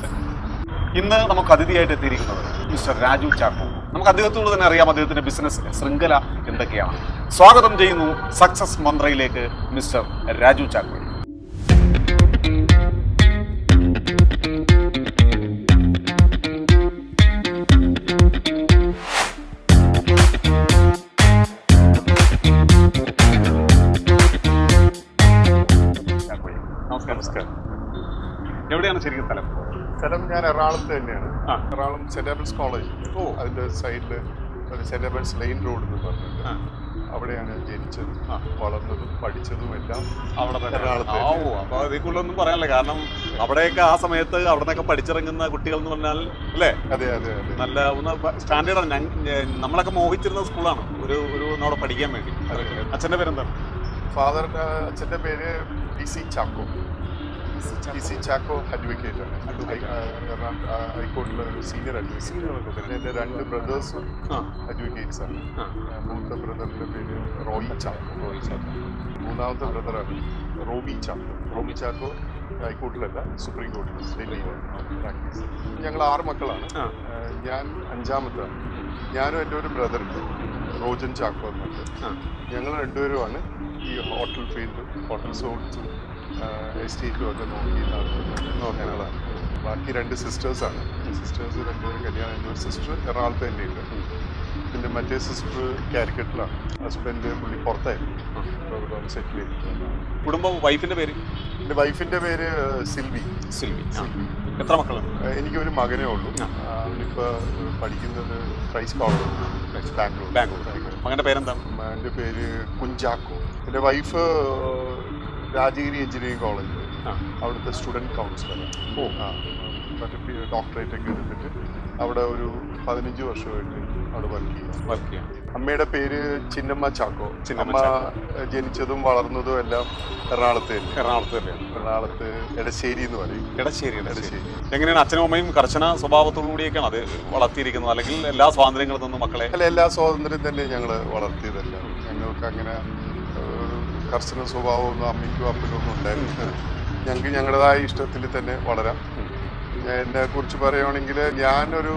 ഉണ്ട് ഇന്ന് നമുക്ക് അതിഥിയായിട്ട് എത്തിയിരിക്കുന്നത് മിസ്റ്റർ രാജു ചാക്കോ നമുക്ക് അദ്ദേഹത്തോട് തന്നെ അറിയാം അദ്ദേഹത്തിന്റെ ബിസിനസ് ശൃംഖല എന്തൊക്കെയാണ് സ്വാഗതം ചെയ്യുന്നു സക്സസ് മന്ത്രയിലേക്ക് മിസ്റ്റർ രാജു ചാക്കോ ചാക്കോയെ, നമസ്കാരം നമസ്കാരം എവിടെയാണ് ശരിക്കും സ്ഥലം സ്ഥലം ഞാൻ എറണാകുളത്ത് തന്നെയാണ് ആ. എറണാകുളം സെന്റ് ആൽബർട്സ് കോളേജ് ഓ. അതിന്റെ സൈഡിൽ ഒരു സെന്റ് ആൽബർട്സ് ലൈൻ റോഡ് എന്ന് പറഞ്ഞിട്ട് ആ. അവിടെയാണ് ജനിച്ചതും ആ. വളർന്നതും പഠിച്ചതും എല്ലാം അവിടെ തന്നെ എറണാകുളത്ത് ആ, ഓ അപ്പൊ അതിക്കുള്ളൊന്നും പറയാനില്ല കാരണം അവിടെയൊക്കെ ആ സമയത്ത് അവിടെ നിന്നൊക്കെ പഠിച്ചിറങ്ങുന്ന കുട്ടികൾ എന്ന് പറഞ്ഞാൽ അല്ലേ അതെ അതെ അതെ നല്ല ഒന്ന് സ്റ്റാൻഡേർഡാണ് നമ്മളൊക്കെ മോഹിച്ചിരുന്ന സ്കൂളാണ് ഒരു ഒരു ഒന്നവിടെ പഠിക്കാൻ വേണ്ടി അതെ. അച്ഛന്റെ പേരെന്താണ് ഫാദറിന്റെ അച്ഛന്റെ പേര് P C Chacko P C Chacko advocate ആണ് ഹൈ- ആ, എറണാകുളം ആ, ഹൈക്കോടതിയിലെ ഒരു സീനിയർ അഡ്വക്കേറ്റ് പിന്നെ എൻ്റെ രണ്ട് ബ്രദേഴ്സും ആ അഡ്വക്കേറ്റ്സ് ആണ് ആ. ആ, മൂത്ത ബ്രദറിന്റെ പേര് റോയി ചാക്കോ റോയി ചാക്കോ മൂന്നാമത്തെ ബ്രദറാണ് റോബി ചാക്കോ റോബി ചാക്കോ ഹൈക്കോർട്ടിലല്ല സുപ്രീം കോടതി ഡൽഹിയിലാണ് പ്രാക്ടീസ് ഞങ്ങൾ ആറ് മക്കളാണ് ആ. ആ, ഞാൻ അഞ്ചാമത്താണ് ഞാനും എൻ്റെ ഒരു ബ്രദറുണ്ട് റോജൻ ചാക്കോ എന്നുണ്ട് ആ. ഞങ്ങൾ രണ്ടുപേരുമാണ് ഈ ഹോട്ടൽ ഫീൽഡും ഹോട്ടൽ റിസോർട്ട്സും എസ്റ്റേറ്റും ഒക്കെ നോക്കി നടത്തുന്നത് ഞങ്ങളാണ് ബാക്കി രണ്ട് സിസ്റ്റേഴ്സാണ് സിസ്റ്റേഴ്സ് രണ്ടുപേരും കല്യാണം കഴിഞ്ഞ ഒരു സിസ്റ്റർ എറണാകുളത്ത് തന്നെയുണ്ട് പിന്നെ മറ്റേ സിസ്റ്റർ കാലിക്കറ്റിലാണ് ഹസ്ബൻഡ് പുള്ളി പുറത്തായിരുന്നു ഇപ്പോൾ ഇവിടെ വന്ന് സെറ്റിൽ ചെയ്തു കുടുംബം വൈഫിന്റെ പേര് എൻ്റെ വൈഫിൻ്റെ പേര് സിൽവി സിൽവി ആ. സിൽവി എത്ര മക്കളുണ്ട് ഏഹ് എനിക്കൊരു മകനേ ഉള്ളൂ ആ. അവനിപ്പോൾ പഠിക്കുന്നത് ക്രൈസ്റ്റ് കോളേജ് ബാംഗ്ലൂർ ബാംഗ്ലൂർ മകന്റെ പേരെന്താണ് എൻ്റെ പേര് കുഞ്ചാക്കോ എൻ്റെ വൈഫ് രാജഗിരി എഞ്ചിനീയറിംഗ് കോളേജ് ആ. അവിടുത്തെ സ്റ്റുഡൻറ് കൗൺസിലർ ഓ. ആ മറ്റേ ഡോക്ടറേറ്റ് ഒക്കെ എടുത്തിട്ട് അവിടെ ഒരു പതിനഞ്ച് വർഷമായിട്ട് അവിടെ വർക്ക് ചെയ്യും വർക്ക് ചെയ്യാം അമ്മയുടെ പേര് ചിന്നമ്മ ചാക്കോ ചിന്നമ്മ അമ്മ ജനിച്ചതും വളർന്നതും എല്ലാം എറണാകുളത്ത് തന്നെ എറണാകുളത്ത് തന്നെയാണ് എറണാകുളത്ത് എടശ്ശേരി എന്ന് പറയും ഇടശ്ശേരി ഇടശ്ശേരി എടശ്ശേരി എങ്ങനെയാണ് അച്ഛനും അമ്മയും കർശന സ്വഭാവത്തോടു കൂടിയൊക്കെയാണ് അത് വളർത്തിയിരിക്കുന്നത് അല്ലെങ്കിൽ എല്ലാ സ്വാതന്ത്ര്യങ്ങളിൽ നിന്നും മക്കളെ അല്ല എല്ലാ സ്വാതന്ത്ര്യം തന്നെ ഞങ്ങൾ വളർത്തിയതല്ല ഞങ്ങൾക്ക് അങ്ങനെ ഒരു കർശന സ്വഭാവമൊന്നും അമ്മയ്ക്കും അപ്പനും ഒന്നും ഉണ്ടായിരുന്നില്ല ഞങ്ങൾക്ക് ഞങ്ങളുടേതായ ഇഷ്ടത്തിൽ തന്നെ വളരാം ഞാൻ എന്നെ കുറിച്ച് പറയുവാണെങ്കിൽ ഞാനൊരു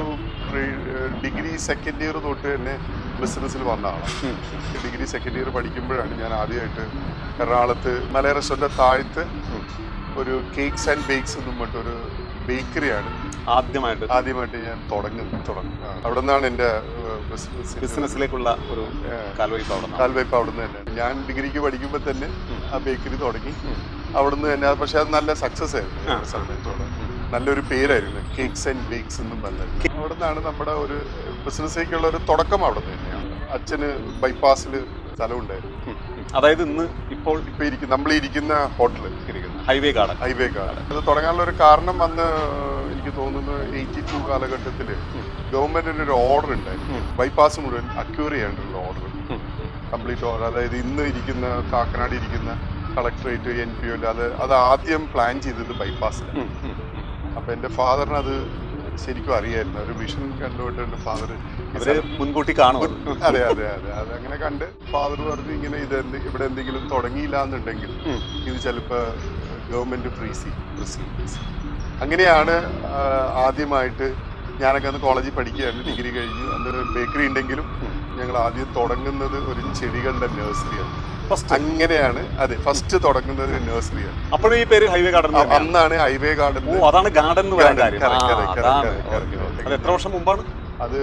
ഡിഗ്രി സെക്കൻഡ് ഇയർ തൊട്ട് തന്നെ ബിസിനസ്സിൽ വന്ന ആളാണ് ഡിഗ്രി സെക്കൻഡ് ഇയർ പഠിക്കുമ്പോഴാണ് ഞാൻ ആദ്യമായിട്ട് എറണാകുളത്ത് മലയ റെസ്റ്റോറൻ്റെ താഴത്ത് ഒരു കേക്ക്സ് ആൻഡ് ബേക്സ് എന്നും പറഞ്ഞിട്ടൊരു ബേക്കറിയാണ് ആദ്യമായിട്ട് ആദ്യമായിട്ട് ഞാൻ തുടങ്ങുന്നത് തുടങ്ങും അവിടെ നിന്നാണ് എൻ്റെ ബിസിനസ് ബിസിനസ്സിലേക്കുള്ള ഒരു കാൽവയ്പ് അവിടെ നിന്നാണ്. കാൽവയ്പ് അവിടുന്ന് തന്നെ ഞാൻ ഡിഗ്രിക്ക് പഠിക്കുമ്പോൾ തന്നെ ആ ബേക്കറി തുടങ്ങി അവിടുന്ന് തന്നെ പക്ഷെ അത് നല്ല സക്സസ് ആയിരുന്നു ആ. ആ സമയത്തോടെ നല്ലൊരു പേരായിരുന്നു കേക്ക്സ് ആൻഡ് ബേക്സ് എന്നും പറഞ്ഞത് അവിടെ നിന്നാണ് നമ്മുടെ ഒരു ബിസിനസ്സിലേക്കുള്ള ഒരു തുടക്കം അവിടെ നിന്ന് തന്നെയാണ് അച്ഛന് ബൈപ്പാസിൽ സ്ഥലമുണ്ടായിരുന്നു ഉം. അതായത് ഇന്ന് ഇപ്പോൾ ഇപ്പൊ ഇരിക്കുന്ന നമ്മൾ ഇരിക്കുന്ന ഹോട്ടൽ ഇരിക്കുന്ന ഹൈവേ ഗാർഡൻ ഹൈവേ കാർഡ് അത് തുടങ്ങാനുള്ള ഒരു കാരണം അന്ന് എനിക്ക് തോന്നുന്നു എയ്റ്റി ടു കാലഘട്ടത്തിൽ ഗവൺമെന്റിന് ഒരു ഓർഡർ ഉണ്ടായിരുന്നു ബൈപ്പാസ് മുഴുവൻ അക്യൂർ ചെയ്യാനുള്ള ഓർഡർ കംപ്ലീറ്റ് ഓർഡർ അതായത് ഇന്ന് ഇരിക്കുന്ന കാക്കനാട് ഇരിക്കുന്ന കളക്ടറേറ്റ് എൻ പി ഒ അത് അത് ആദ്യം പ്ലാൻ ചെയ്തത് ബൈപ്പാസിലാണ് അപ്പൊ എൻ്റെ ഫാദറിന് അത് ശരിക്കും അറിയായിരുന്നു ഒരു വിഷൻ കണ്ടുകൊണ്ട് എൻ്റെ ഫാദർ അവര് മുൻകൂട്ടി കാണും അത്. അതെ അതെ അതെ അത് അങ്ങനെ കണ്ട് ഫാദർ പറഞ്ഞു ഇങ്ങനെ ഇത് എന്ത് ഇവിടെ എന്തെങ്കിലും തുടങ്ങിയില്ല എന്നുണ്ടെങ്കിൽ ഉം. ഇത് ചിലപ്പോൾ ഗവൺമെന്റ് ഫ്രീസ് ചെയ്യും അങ്ങനെയാണ് ആ, ആദ്യമായിട്ട് ഞാനൊക്കെ അന്ന് കോളേജിൽ പഠിക്കുകയായിരുന്നു ഡിഗ്രി കഴിഞ്ഞു അന്ന് ബേക്കറി ഉണ്ടെങ്കിലും ഞങ്ങൾ ആദ്യം തുടങ്ങുന്നത് ഒരു ചെടികളുടെ നഴ്സറിയാണ് First. അങ്ങനെയാണ് അതെ ഫസ്റ്റ് തുടങ്ങുന്നത് നഴ്സറിയാണ് അപ്പോഴും ഈ പേര് ഹൈവേ ഗാർഡൻ അ- അന്നാണ് ഹൈവേ ഗാർഡൻ ഓ അതാണ് ഗാർഡൻ എന്ന് പറയാൻ Garden, കാര്യം correct, ആ, correct, correct, അതാണ് correct, ഓക്കേ, correct. ഓക്കേ. അത് എത്ര വർഷം മുമ്പാണ് അത്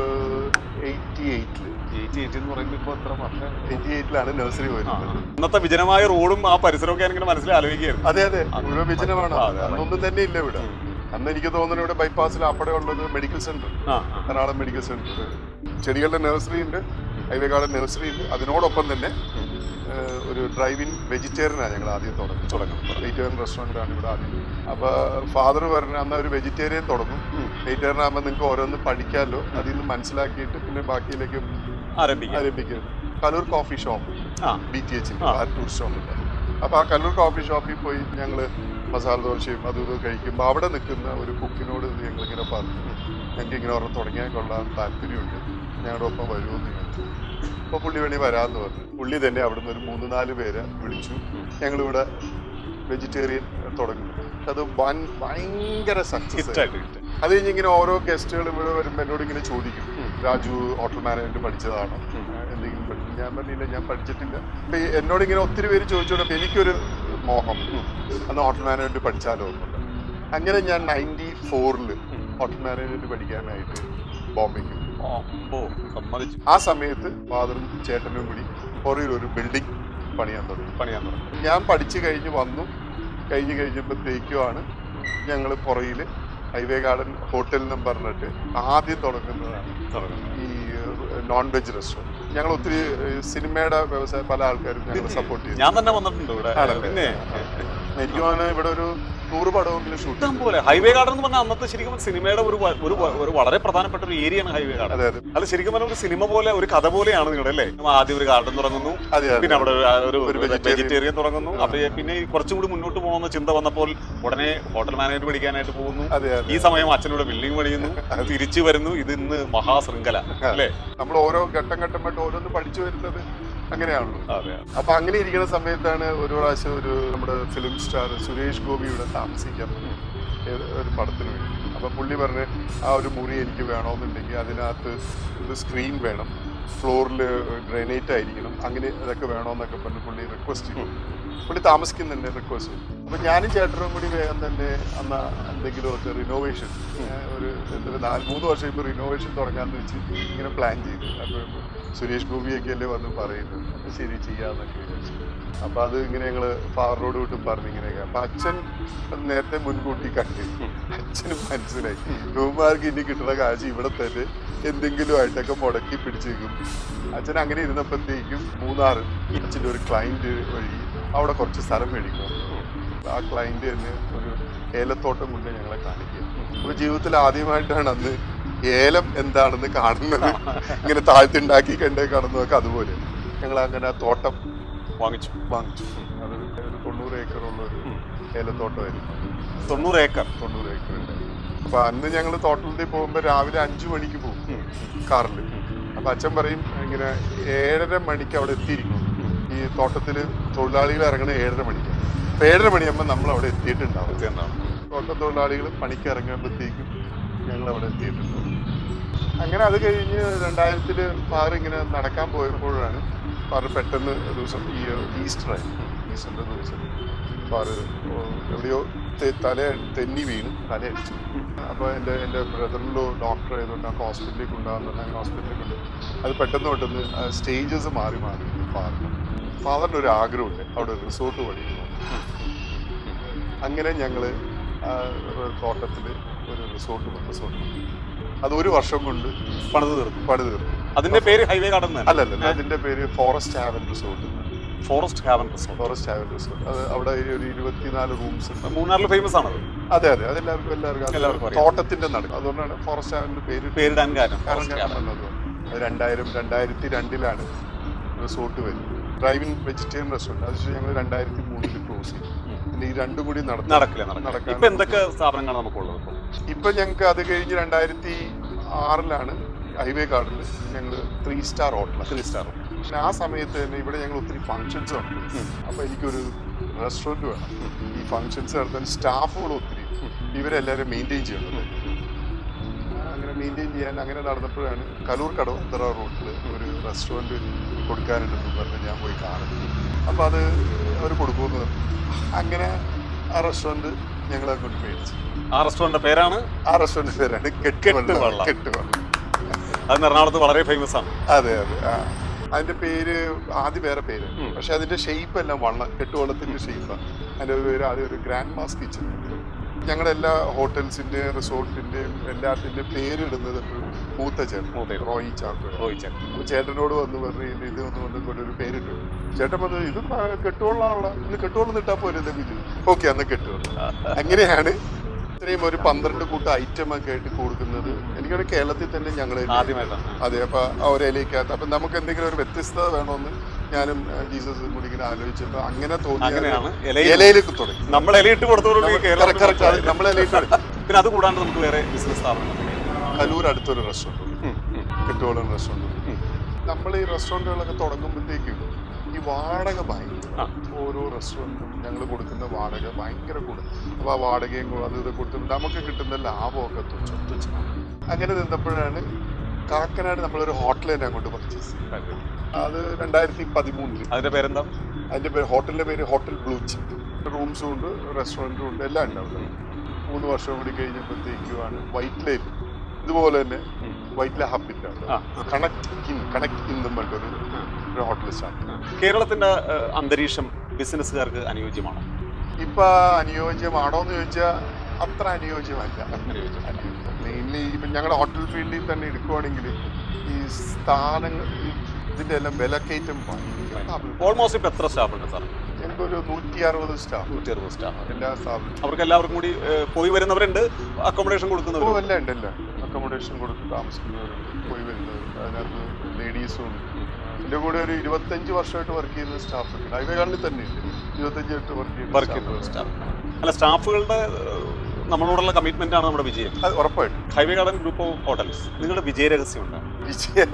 എയ്റ്റി എയ്റ്റില് എയ്റ്റി എയ്റ്റി എന്ന് പറയുമ്പോൾ ഇപ്പോൾ എത്ര വർഷം എയ്റ്റി എയ്റ്റിലാണ് നഴ്സറി ആ, വരുന്നത് ഇന്നത്തെ വിജനമായ റോഡും ആ പരിസരമൊക്കെ ഞാനിങ്ങനെ മനസ്സിൽ ആലോചിക്കുകയായിരുന്നു അതെ അതെ അത് മുഴുവൻ വിജനമാണ് ആ, അതെ, അതെ. അന്നൊന്നും തന്നെ ഇല്ല ഇവിടെ അന്ന് എനിക്ക് തോന്നുന്നു ഇവിടെ ബൈപ്പാസിൽ അപ്പടെ ഉള്ളത് മെഡിക്കൽ സെന്റർ ആ ആ. എറണാകുളം മെഡിക്കൽ സെന്റർ ചെടികളുടെ നഴ്സറി ഉണ്ട് ഹൈവേ ഗാർഡൻ നഴ്സറി ഉണ്ട് അതിനോടൊപ്പം തന്നെ ഏഹ്, ഒരു ഡ്രൈവിൻ വെജിറ്റേറിയനാണ് ഞങ്ങൾ ആദ്യം തുടങ്ങി തുടങ്ങുന്നത് വെജിറ്റേറിയൻ റെസ്റ്റോറൻ്റ് ആണ് ഇവിടെ ആദ്യം അപ്പോൾ ഫാദർ പറഞ്ഞ അന്ന് ഒരു വെജിറ്റേറിയൻ തുടങ്ങും വെജിറ്റേറിയൻ ആകുമ്പോൾ നിങ്ങൾക്ക് ഓരോന്ന് പഠിക്കാമല്ലോ അതിൽ നിന്ന് മനസ്സിലാക്കിയിട്ട് പിന്നെ ബാക്കിയിലേക്ക് ആരംഭിക്കാം ആരംഭിക്കുന്നത് കലൂർ കോഫി ഷോപ്പ് ആ ബി ടി എച്ച് ആ. ടൂറിസ്റ്റ് ഷോപ്പില്ല അപ്പോൾ ആ കല്ലൂർ കോഫി ഷോപ്പിൽ പോയി ഞങ്ങൾ മസാല ദോശയും അതും ഇതും കഴിക്കുമ്പോൾ അവിടെ നിൽക്കുന്ന ഒരു കുക്കിനോട് ഞങ്ങളിങ്ങനെ പറഞ്ഞു ഞങ്ങൾക്ക് ഇങ്ങനെ ഒരെണ്ണം തുടങ്ങിയാൽ കൊള്ളാൻ താല്പര്യമുണ്ട് ഞങ്ങളുടെ ഒപ്പം വരുമെന്ന് ചോദിച്ചു അപ്പോൾ പുള്ളി വേണി വരാമെന്ന് പറഞ്ഞു പുള്ളി തന്നെ അവിടുന്ന് ഒരു മൂന്ന് നാല് പേരെ വിളിച്ചു ഞങ്ങളിവിടെ വെജിറ്റേറിയൻ തുടങ്ങി അത് വൻ ഭയങ്കര സക്സസ് ഹിറ്റായിട്ട് ഹിറ്റ് അത് കഴിഞ്ഞ് ഇങ്ങനെ ഓരോ ഗസ്റ്റുകൾ ഇവിടെ വരുമ്പോൾ എന്നോട് ഇങ്ങനെ ചോദിക്കും രാജു ഹോട്ടൽ മാനേജ്മെന്റ് പഠിച്ചതാണോ എന്തെങ്കിലും പഠി-" ഞാൻ പറഞ്ഞില്ല ഞാൻ പഠിച്ചിട്ടില്ല അപ്പൊ ഈ എന്നോട് ഇങ്ങനെ ഒത്തിരി പേര് ചോദിച്ചോണ്ട് എനിക്കൊരു മോഹം അന്ന് ഹോട്ടൽ മാനേജ്മെന്റ് പഠിച്ചാലോ എന്നുള്ളത് അങ്ങനെ ഞാൻ നയൻറ്റി ഫോറില് ഹോട്ടൽ മാനേജ്മെന്റ് പഠിക്കാനായിട്ട് ബോംബെക്ക് പോയി. ഓ സമ്മതിച്ചു ആ സമയത്ത് ഫാദറും ചേട്ടനും കൂടി പുറയിൽ ഒരു ബിൽഡിംഗ് പണിയാൻ തുടങ്ങി പണിയാൻ തുടങ്ങി ഞാൻ പഠിച്ചു കഴിഞ്ഞ് വന്നു കഴിഞ്ഞ് കഴിഞ്ഞപ്പോഴത്തേക്കുമാണ് ഞങ്ങൾ പുറയിൽ ഹൈവേ ഗാർഡൻ ഹോട്ടൽ എന്നും പറഞ്ഞിട്ട് ആദ്യം തുടങ്ങുന്നതാണ് തുടങ്ങുന്നത് ഈ നോൺ വെജ് റെസ്റ്റോറൻറ്റ് ഞങ്ങൾ ഒത്തിരി ഏഹ്, സിനിമയുടെ വ്യവസായം പല ആൾക്കാരും ഞങ്ങൾ സപ്പോർട്ട് ചെയ്തു ഞാൻ തന്നെ വന്നിട്ടുണ്ട് ഇവിടെ ആണല്ലേ? പിന്നെ എനിക്ക് തോന്നുന്നു ഇവിടെ ഒരു നൂറ് പടമെങ്കിലും ഷൂട്ട് ഇഷ്ടം പോലെ ഹൈവേ ഗാർഡൻ എന്ന് പറഞ്ഞാൽ അന്നത്തെ ശരിക്കും സിനിമയുടെ ഒരു വ- ഒരു വ- ഒരു വളരെ പ്രധാനപ്പെട്ട ഒരു ഏരിയയാണ് ഹൈവേ ഗാർഡൻ അതെ അതെ അത് ശരിക്കും പറഞ്ഞാൽ ഒരു സിനിമ പോലെ ഒരു കഥ പോലെയാണ് നിങ്ങളുടെ അല്ലേ ആദ്യം ഒരു ഗാർഡൻ തുടങ്ങുന്നു അതെ അതെ പിന്നെ അവിടെ ഒരു- ഒരു ഒരു vegetarian. വെജിറ്റേറിയൻ തുടങ്ങുന്നു അപ്പൊ പിന്നെ ഈ കുറച്ചും കൂടി മുന്നോട്ട് പോകുന്ന ചിന്ത വന്നപ്പോൾ ഉടനെ ഹോട്ടൽ മാനേജർ പഠിക്കാനായിട്ട് പോകുന്നു അതെ അതെ ഈ സമയം അച്ഛനോട് ബിൽഡിംഗ് പണിയുന്നു തിരിച്ചു വരുന്നു ഇത് ഇന്ന് മഹാശൃംഖല അല്ലേ നമ്മൾ ഓരോ ഘട്ടം ഘട്ടമായിട്ട് ഓരോന്ന് പഠിച്ചു വരുന്നത് അങ്ങനെയാണല്ലോ അതെ അപ്പൊ അങ്ങനെ ഇരിക്കുന്ന സമയത്താണ് ഒരു പ്രാവശ്യം ഒരു നമ്മുടെ ഫിലിം സ്റ്റാർ സുരേഷ് ഗോപി ഇവിടെ താമസിക്കാൻ വന്നു. ഏത് ഒരു പടത്തിന് വേണ്ടി അപ്പൊ പുള്ളി പറഞ്ഞ് ആ ഒരു മുറി എനിക്ക് വേണമെന്നുണ്ടെങ്കിൽ അതിനകത്ത് ഒരു സ്ക്രീൻ വേണം ഫ്ലോറിൽ ഗ്രാനൈറ്റ് ആയിരിക്കണം അങ്ങനെ ഇതൊക്കെ വേണമെന്നൊക്കെ പറഞ്ഞ് പുള്ളി റിക്വസ്റ്റ് ചെയ്തു പുള്ളി താമസിക്കുന്നുണ്ട് റിക്വസ്റ്റ് ചെയ്തു അപ്പൊ ഞാനും ചേട്ടനും കൂടി വേഗം തന്നെ അന്ന് എന്തെങ്കിലും ഒക്കെ റിനോവേഷൻ ഒരു എന്തൊരു നാല് മൂന്ന് വർഷം ഇപ്പോൾ റിനോവേഷൻ തുടങ്ങാന്ന് വെച്ച് ഇങ്ങനെ പ്ലാൻ ചെയ്തു അപ്പോൾ സുരേഷ് ഗോപിയൊക്കെ അല്ലേ വന്ന് പറയുന്നത് അപ്പൊ ശരി ചെയ്യാന്നൊക്കെ വിചാരിച്ചു അപ്പൊ അത് ഇങ്ങനെ ഞങ്ങള് ഫാദറിനോട് വിട്ടും പറഞ്ഞു ഇങ്ങനെയൊക്കെ അപ്പൊ അച്ഛൻ നേരത്തെ മുൻകൂട്ടി കണ്ടു അച്ഛന് മനസ്സിലായി റൂമാർക്ക് ഇനി കിട്ടുന്ന കാശ് ഇവിടെ തന്നെ എന്തെങ്കിലും ആയിട്ടൊക്കെ മുടക്കി പിടിച്ചേക്കും അച്ഛൻ അങ്ങനെ ഇരുന്നപ്പോഴത്തേക്കും മൂന്നാറ് അച്ഛൻ്റെ ഒരു ക്ലയന്റ് വഴി അവിടെ കുറച്ച് സ്ഥലം മേടിക്കും ആ ക്ലയന്റ് തന്നെ ഒരു ഏലത്തോട്ടം കൊണ്ട് ഞങ്ങളെ കാണിക്കുക അപ്പൊ ജീവിതത്തിൽ ആദ്യമായിട്ടാണ് അന്ന് ഏലം എന്താണെന്ന് കാണുന്നത് ഇങ്ങനെ താഴ്ത്തുണ്ടാക്കി കണ്ടേ കാണുന്നതൊക്കെ അതുപോലെ ഞങ്ങൾ അങ്ങനെ ആ തോട്ടം വാങ്ങിച്ചു വാങ്ങിച്ചു അത് ഒരു തൊണ്ണൂറ് ഏക്കറുള്ള ഒരു ഏലത്തോട്ടമായിരുന്നു തൊണ്ണൂറ് ഏക്കർ തൊണ്ണൂറ് ഏക്കർ ഉണ്ട് അപ്പൊ അന്ന് ഞങ്ങൾ തോട്ടത്തിൽ പോകുമ്പോൾ രാവിലെ അഞ്ചു മണിക്ക് പോകും കാറിൽ അപ്പൊ അച്ഛൻ പറയും ഇങ്ങനെ ഏഴര മണിക്ക് അവിടെ എത്തിയിരിക്കും ഈ തോട്ടത്തിൽ തൊഴിലാളികൾ ഇറങ്ങണ ഏഴര മണിക്ക് അപ്പൊ ഏഴര മണിയാകുമ്പോൾ നമ്മൾ അവിടെ എത്തിയിട്ടുണ്ടാവും എന്താണ് തോട്ട തൊഴിലാളികൾ പണിക്ക് ഇറങ്ങുമ്പോഴത്തേക്കും ഞങ്ങൾ അവിടെ എത്തിയിട്ടുണ്ടാവും അങ്ങനെ അത് കഴിഞ്ഞ് രണ്ടായിരത്തില് ഫാർ ഇങ്ങനെ നടക്കാൻ പോയപ്പോഴാണ് ഫാർ പെട്ടെന്ന് ഒരു ദിവസം ഈ ഈസ്റ്ററായി ഈസ്റ്ററിന്റെ ദിവസം ഫാർ എവിടെയോ തെ- തല തെന്നി വീണ് തലയടിച്ചു അപ്പോൾ എൻ്റെ എൻ്റെ ബ്രദറിലോ ഡോക്ടർ ആയതുകൊണ്ട് ആ ഹോസ്പിറ്റലിൽ കൊണ്ടുപോകാൻ പറഞ്ഞാൽ അങ്ങനെ ഹോസ്പിറ്റലിൽ കൊണ്ട് അത് പെട്ടെന്ന് പെട്ടെന്ന് സ്റ്റേജസ് മാറി മാറി ഫാറിന് ഫാദറിന് ഒരു ആഗ്രഹമുണ്ട് അവിടെ റിസോർട്ട് പഠിക്കുന്നു അങ്ങനെ ഞങ്ങൾ തോട്ടത്തിൽ ഒരു റിസോർട്ട് റിസോർട്ട് അത് ഒരു വർഷം കൊണ്ട് പണിത് തീർന്നു പണി തീർന്നു അതിന്റെ പേര് ഹൈവേ ഗാർഡൻ തന്നെ അല്ലല്ല അതിന്റെ പേര് forest haven resort forest haven resort forest haven resort അത് അവിടെ ഒരു ഇരുപത്തിനാല് റൂംസ് ഉണ്ട് മൂന്നാറിൽ ഫേമസ് ആണത് അതെ അതെ അതെല്ലാവർക്കും എല്ലാവർക്കും അത് എല്ലാവർക്കും അറിയാം. തോട്ടത്തിന്റെ നടുക്ക് അതുകൊണ്ടാണ് ഫോറസ്റ്റ് ഹാവന്റെ പേര് പേരിടാൻ കാരണം കാരണം ഫോറസ്റ്റ് ഞാൻ ഹാവൻ വന്നത് അത് രണ്ടായിരം രണ്ടായിരത്തി രണ്ടിലാണ് റിസോർട്ട് വരുന്നത് ഡ്രൈവിംഗ് വെജിറ്റേറിയൻ റെസ്റ്റോറൻറ്റ് അത് ഞങ്ങൾ രണ്ടായിരത്തി മൂന്നിൽ ക്ലോസ് ചെയ്തു പിന്നെ ഈ രണ്ടും കൂടി നടത്തി നടക്കില്ല നടക്കില്ല നടക്കാൻ ഇപ്പൊ എന്തൊക്കെ സ്ഥാപനങ്ങളാണ് നമുക്കുള്ളത് ഇപ്പൊ ഇപ്പൊ ഞങ്ങൾക്ക് അത് കഴിഞ്ഞ് രണ്ടായിരത്തി ആറിലാണ് ഹൈവേ കാർഡിൽ ഞങ്ങൾ three star hotel three star പക്ഷെ ആ സമയത്ത് തന്നെ ഇവിടെ ഞങ്ങൾ ഒത്തിരി ഫങ്ഷൻസ് നടത്തും അപ്പൊ എനിക്കൊരു റെസ്റ്റോറൻറ്റ് വേണം ഈ ഫങ്ഷൻസ് നടത്താൻ സ്റ്റാഫുകൾ ഒത്തിരി ഇവരെല്ലാവരും മെയിൻറ്റെയിൻ ചെയ്യണം അങ്ങനെ മെയിൻറ്റെയിൻ ചെയ്യാൻ അങ്ങനെ നടന്നപ്പോഴാണ് കലൂർ കടവ് ഉത്തര റോഡിൽ ഒരു റെസ്റ്റോറൻറ്റ് കൊടുക്കാനുണ്ടെന്ന് പറഞ്ഞ് ഞാൻ പോയി കാണുന്നു അപ്പോൾ അത് അവർ കൊടുക്കുമെന്ന് പറഞ്ഞു അങ്ങനെ ആ റെസ്റ്റോറൻറ്റ് ഞങ്ങൾ അങ്ങോട്ട് മേടിച്ചു ആ റെസ്റ്റോറന്റ് പേരാണ് ആ റെസ്റ്റോറൻറ്റ് പേരാണ് കെട്ടുവെള്ളം കെട്ടുവള്ളം. കെട്ടുവെള്ളം അത് എറണാകുളത്ത് വളരെ ഫേമസ് ആണ് അതെ അതെ ആ. അതിന്റെ പേര് ആദ്യം വേറെ പേര് ഉം. പക്ഷെ അതിന്റെ ഷേപ്പ് എല്ലാം വള്ളം കെട്ടുവള്ളത്തിന്റെ ഷേപ്പാണ് അതിന്റെ ഒരു പേര് ആദ്യം ഒരു ഗ്രാൻഡ് മാസ് കിച്ചൺ ഞങ്ങളുടെ എല്ലാ ഹോട്ടൽസിന്റെ റിസോർട്ടിന്റെ എല്ലാത്തിന്റെയും പേരിടുന്നത് എപ്പോഴും മൂത്ത ചേട്ടൻ മൂത്ത റോയി ചാക്കോ റോയിച്ചൻ അപ്പൊ ചേട്ടനോട് വന്ന് പറഞ്ഞു ഇത് ഇത് ഒന്ന് വന്ന് കൊണ്ട് ഒരു പേരിട്ടു ചേട്ടൻ പറഞ്ഞു ഇത് കെട്ടുകൊള്ളാനുള്ള ഇത് കെട്ടുകൊള്ളം ഇട്ടാ പോലെ ഇത് ഓക്കെ അന്ന് കെട്ടുകൊള്ളം അങ്ങനെയാണ് ഇത്രയും ഒരു പന്ത്രണ്ട് കൂട്ടം ഐറ്റം ഒക്കെ ആയിട്ട് കൊടുക്കുന്നത് എനിക്കവിടെ കേരളത്തിൽ തന്നെ ഞങ്ങൾ ആദ്യമായിട്ടാണ് അതെ അപ്പൊ ആ ഒരു ഇലയ്ക്കകത്ത് അപ്പൊ നമുക്ക് എന്തെങ്കിലും ഒരു വ്യത്യസ്തത വേണമെന്ന് ഞാനും ആ, ജീസസും കൂടി ഇങ്ങനെ ആലോചിച്ചപ്പോ അങ്ങനെ തോന്നി അങ്ങനെയാണ് ഇലയിൽ ഇലയിലേക്ക് തുടങ്ങി നമ്മൾ ഇലയിട്ട് കൊടുത്തോളൂ Correct, correct. അത് നമ്മളെ ഇലയിട്ട് തുടങ്ങി. പിന്നെ അത് കൂടാണ്ട് നമുക്ക് വേറെ ബിസിനസ് സ്ഥാപനങ്ങൾ കലൂർ അടുത്തൊരു റെസ്റ്റോറൻറ്റ് കെട്ടുവോളം റെസ്റ്റോറൻറ്റ് നമ്മൾ ഈ റെസ്റ്റോറൻറ്റുകളൊക്കെ തുടങ്ങുമ്പോഴത്തേക്കും ഈ വാടക ഭയങ്കര ആ. ഓരോ റെസ്റ്റോറൻറ്റും ഞങ്ങൾ കൊടുക്കുന്ന വാടക ഭയങ്കര കൂടുതൽ അപ്പോൾ ആ വാടകയും കൂ- അത് ഇത് കൊടുത്തിട്ട് നമുക്ക് കിട്ടുന്ന ലാഭമൊക്കെ തുച്ഛം തുച്ഛമാണ് അങ്ങനെ നിന്നപ്പോഴാണ് കാക്കനാട് നമ്മളൊരു ഹോട്ടൽ തന്നെ അങ്ങോട്ട് പർച്ചേസ് ചെയ്തു അത് രണ്ടായിരത്തി പതിമൂന്നില് അതിന്റെ പേരെന്താ അതിൻ്റെ പേര് ഹോട്ടലിൻ്റെ പേര് ഹോട്ടൽ ബ്ലൂച്ച് റൂംസും ഉണ്ട് റെസ്റ്റോറൻറ്റും ഉണ്ട് എല്ലാം ഉണ്ട് അവിടെ മൂന്ന് വർഷം കൂടി കഴിഞ്ഞപ്പോഴത്തേക്കുമാണ് വൈറ്റ് ലൈൻ ഇതുപോലെ തന്നെ വൈറ്റ് ഹബിൻ്റെ ആ. അവിടെ കണക്ട് ഇൻ കണക്ട് ഇൻ എന്ന് പറഞ്ഞിട്ടൊരു ഒരു ഹോട്ടൽ സ്റ്റാർട്ട് കേരളത്തിന്റെ ഏഹ്, അന്തരീക്ഷം ബിസിനസ്സുകാർക്ക് അനുയോജ്യമാണോ ഇപ്പൊ അനുയോജ്യമാണോ എന്ന് ചോദിച്ചാൽ അത്ര അനുയോജ്യമല്ല മെയിൻലി ഇപ്പം ഞങ്ങളുടെ ഹോട്ടൽ ഫീൽഡിൽ തന്നെ എടുക്കുവാണെങ്കിൽ ഈ സ്ഥാനങ്ങൾ ഈ ഇതിന്റെ എല്ലാം വിലക്കയറ്റം ഭയങ്കര ഓൾമോസ്റ്റ് ഇപ്പൊ എത്ര സ്റ്റാഫ് ഉണ്ട് സാർ ഞങ്ങൾക്കൊരു നൂറ്റി അറുപത് സ്റ്റാഫ് നൂറ്റി അറുപത് സ്റ്റാഫ് എല്ലാ സ്ഥാപനവും അവർക്ക് എല്ലാവർക്കും കൂടി ഏഹ്, പോയി വരുന്നവരുണ്ട് അക്കോമഡേഷൻ ഓ കൊടുക്കുന്നവരുണ്ട് എല്ലാം ഉണ്ട് എല്ലാം അക്കോമഡേഷൻ കൊടുത്ത് താമസിക്കുന്നവരുണ്ട് പോയി വരുന്നവർ അതിനകത്ത് ലേഡീസും ഉണ്ട് എൻ്റെ കൂടെ ഒരു ഇരുപത്തഞ്ച് വർഷമായിട്ട് വർക്ക് ചെയ്യുന്ന സ്റ്റാഫ് ഉണ്ട് ഹൈവേ കാർഡിൽ തന്നെ ഉണ്ട് ഇരുപത്തഞ്ച് ആയിട്ട് വർക്ക് വർക്ക് ചെയ്യുന്ന ചെയ്യുന്ന സ്റ്റാഫ് അല്ല സ്റ്റാഫുകളുടെ ഏഹ്, നമ്മളോടുള്ള കമ്മിറ്റ്മെന്റ് ആണ് നമ്മുടെ വിജയം അത് ഉറപ്പായിട്ടും highway garden group of hotels നിങ്ങളുടെ വിജയരഹസ്യമുണ്ട് വിജയ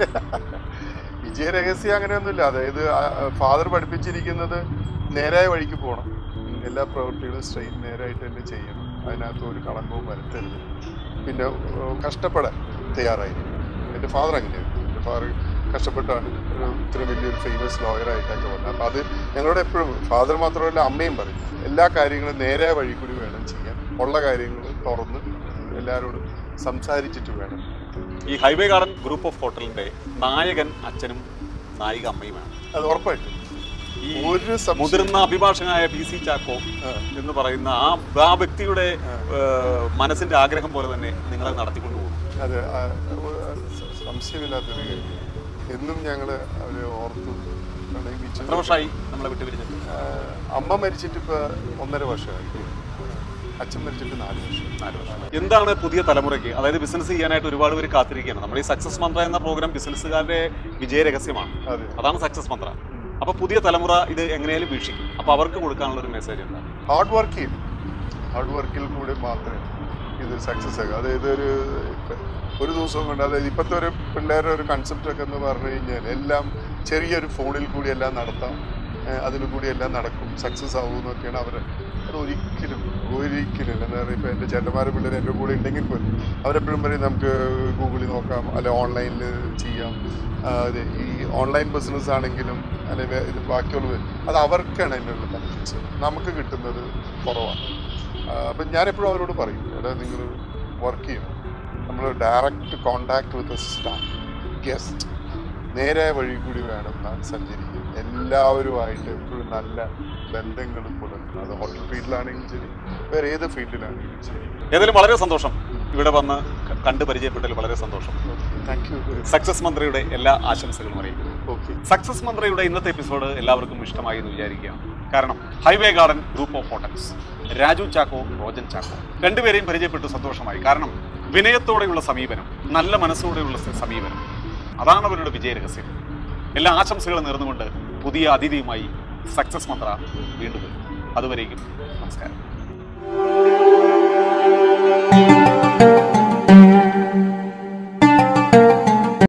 വിജയ രഹസ്യം അങ്ങനെയൊന്നുമില്ല അതായത് ഫാദർ പഠിപ്പിച്ചിരിക്കുന്നത് നേരായ വഴിക്ക് പോകണം എല്ലാ പ്രവൃത്തികളും സ്ട്രെയിറ്റ് നേരായിട്ട് തന്നെ ചെയ്യണം അതിനകത്ത് ഒരു കളങ്കവും വരുത്തരുത് പിന്നെ ഏഹ്, കഷ്ടപ്പെടാൻ തയ്യാറായിരിക്കും എൻ്റെ ഫാദർ അങ്ങനെയായിരുന്നു എൻ്റെ ഫാദർ കഷ്ടപ്പെട്ടാണ് ഒരു ഇത്ര വലിയൊരു ഫേമസ് ലോയറായിട്ടൊക്കെ വന്നത് അപ്പോൾ അത് ഞങ്ങളോട് എപ്പോഴും ഫാദർ മാത്രമല്ല അമ്മയും പറയും എല്ലാ കാര്യങ്ങളും നേരായ വഴി കൂടി വേണം ചെയ്യാൻ ഉള്ള കാര്യങ്ങൾ തുറന്ന് എല്ലാവരോടും സംസാരിച്ചിട്ട് വേണം ഈ ഹൈവേ ഗാർഡൻ ഗ്രൂപ്പ് ഓഫ് ഹോട്ടലിന്റെ നായകൻ അച്ഛനും നായിക അമ്മയുമാണ് അത് ഉറപ്പായിട്ടും ഈ ഒരു സംശയം- മുതിർന്ന അഭിഭാഷകനായ പി സി ചാക്കോ ആ. എന്ന് പറയുന്ന ആ ആ വ്യക്തിയുടെ ഏഹ്, മനസ്സിന്റെ ആഗ്രഹം പോലെ തന്നെ നിങ്ങളെ നടത്തിക്കൊണ്ടു പോകും അതെ ആ, ആ, സ- സംശയമില്ലാത്തൊരു കാര്യം എന്നും ഞങ്ങൾ അവരെ ഓർത്തു പ്രണയിപ്പിച്ചു എത്ര വർഷമായി നമ്മളെ വിട്ടു പിരിഞ്ഞിട്ട് ആ, അമ്മ മരിച്ചിട്ട് ഇപ്പൊ ഒന്നര വർഷമായി അച്ഛൻ മരിച്ചിട്ട് നാല് വർഷം നാല് വർഷം എന്താണ് പുതിയ തലമുറയ്ക്ക് അതായത് ബിസിനസ് ചെയ്യാനായിട്ട് ഒരുപാട് പേര് കാത്തിരിക്കുകയാണ് നമ്മുടെ ഈ സക്സസ് മന്ത്ര എന്ന പ്രോഗ്രാം ബിസിനസ്സുകാരുടെ വിജയ രഹസ്യമാണ് അതെ അതാണ് സക്സസ് മന്ത്ര അപ്പൊ പുതിയ തലമുറ ഇത് എങ്ങനെയാലും വീക്ഷിക്കും അപ്പൊ അവർക്ക് കൊടുക്കാനുള്ള ഒരു മെസ്സേജ് എന്താണ് ഹാർഡ് വർക്ക് ചെയ്യും ഹാർഡ് വർക്കിൽ കൂടെ മാത്രമേ ഇത് സക്സസ് ആകും അതായത് ഒരു ഒരു ദിവസം കൊണ്ട് അതായത് ഇപ്പോഴത്തെ ഒരു പിള്ളേരുടെ ഒരു കൺസെപ്റ്റ് ഒക്കെ എന്ന് പറഞ്ഞു കഴിഞ്ഞാൽ എല്ലാം ചെറിയൊരു ഫോണിൽ കൂടി എല്ലാം നടത്താം ഏഹ് അതിൽ കൂടി എല്ലാം നടക്കും സക്സസ് ആവും എന്നൊക്കെയാണ് അവർ അത് ഒരിക്കലും ഒരിക്കലും എന്താ പറയുക ഇപ്പോൾ എൻ്റെ ചേട്ടന്മാരെ പിള്ളേർ എൻ്റെ കൂടെ ഉണ്ടെങ്കിൽ പോലും അവരെപ്പോഴും പറയും നമുക്ക് ഗൂഗിളിൽ നോക്കാം അല്ലെ ഓൺലൈനിൽ ചെയ്യാം ആ, അതെ ഈ ഓൺലൈൻ ബിസിനസ് ആണെങ്കിലും അല്ലെങ്കിൽ ഇത് ബാക്കിയുള്ളത് അത് അവർക്കാണ് അതിനുള്ള ബെനിഫിറ്റ്സ് നമുക്ക് കിട്ടുന്നത് കുറവാണ് ആ, അപ്പം ഞാനെപ്പോഴും അവരോട് പറയും എടാ നിങ്ങൾ വർക്ക് ചെയ്യണം നമ്മൾ direct contact with staff guest നേരെ വഴി കൂടി വേണം നാം സഞ്ചരിക്കാൻ എല്ലാവരുമായിട്ട് എപ്പോഴും നല്ല ബന്ധങ്ങൾ പുലർത്തണം അത് ഹോട്ടൽ ഫീൽഡിലാണെങ്കിലും ശരി വേറെ ഏത് ഫീൽഡിലാണെങ്കിലും ശരി ഏതായാലും വളരെ സന്തോഷം ഇവിടെ വന്ന് ക- കണ്ട് പരിചയപ്പെട്ടതിൽ വളരെ സന്തോഷം താങ്ക് യു സക്സസ് മന്ത്രിയുടെ എല്ലാ ആശംസകളും അറിയിക്കുന്നു ഓക്കെ സക്സസ് മന്ത്രിയുടെ ഇന്നത്തെ എപ്പിസോഡ് എല്ലാവർക്കും ഇഷ്ടമായി എന്ന് വിചാരിക്കുകയാണ് കാരണം highway garden group of hotels Raju Chacko Rojan Chacko രണ്ടുപേരെയും പരിചയപ്പെട്ടു സന്തോഷമായി കാരണം വിനയത്തോടെയുള്ള സമീപനം നല്ല മനസ്സോടെയുള്ള സ- സമീപനം അതാണ് അവരുടെ വിജയ രഹസ്യം എല്ലാ ആശംസകളും നേർന്നുകൊണ്ട് പുതിയ അതിഥിയുമായി സക്സസ് മന്ത്ര വീണ്ടും വരും അതുവരേക്കും നമസ്കാരം